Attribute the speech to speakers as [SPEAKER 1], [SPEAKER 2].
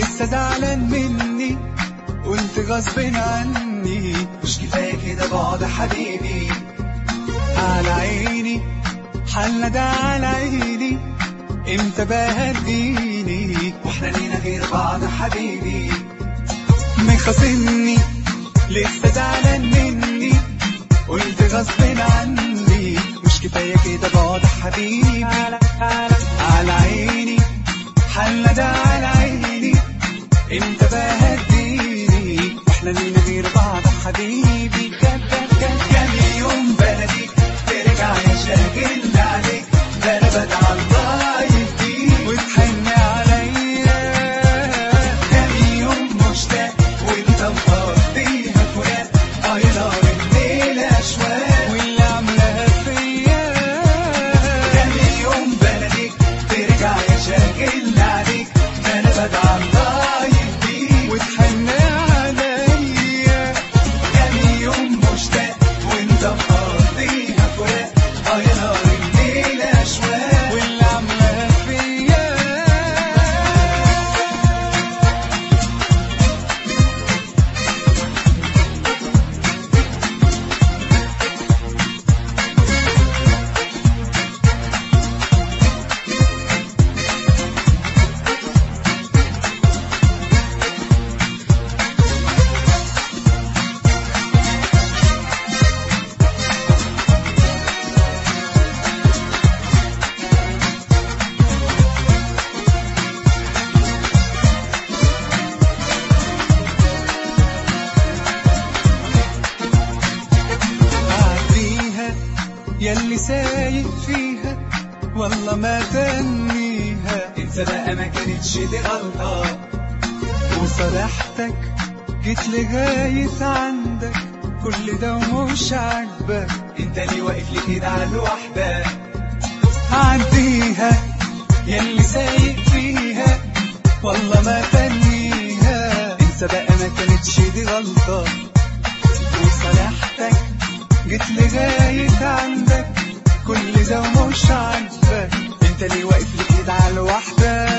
[SPEAKER 1] لسه زعلان مني وانت غصب عني
[SPEAKER 2] مش كفاية كده بعد حبيبي
[SPEAKER 1] على عيني حالنا ده على عيني امتى بقى هتجيني
[SPEAKER 2] واحنا لينا غير بعض حبيبي
[SPEAKER 1] مخاصمني لسه زعلان مني قلت غصب عني مش كفاية كده بعد حبيبي على عيني حالنا ده على عيني انت بقى هتديني واحنا لينا غير بعض حبيبي كان كان كان
[SPEAKER 2] كام يوم بلدي ترجع يا شاغل عليك ده انا بدعى الله يهديك
[SPEAKER 1] وتحن عليا
[SPEAKER 2] كام يوم مشتاق وانت مقضيها فراق اه يا نار الليل اشواق
[SPEAKER 1] واللي عاملاها فيا
[SPEAKER 2] كام يوم بلدي ترجع يا شاغل عليك ده انا بدعى الله يهديك
[SPEAKER 1] وتحن عليا
[SPEAKER 2] كام يوم مشتاق وانت مقضيها فراق اه يا نار الليل اشواق
[SPEAKER 1] واللي عاملاها فيا عديها ياللي سايق فيها والله ما تنيها
[SPEAKER 2] انت بقى ما كانتش دي غلطة
[SPEAKER 1] وصالحتك جيت لغاية عندك كل ده ومش عاجبك
[SPEAKER 2] انت ليه واقف لي كده على الوحدة
[SPEAKER 1] عديها ياللي سايق فيها والله ما تنيها انسى بقى ما كانتش دي غلطة وصالحتك جيت لغاية عندك كل ده ومش عاجبك انت ليه واقف لي كده على الوحدة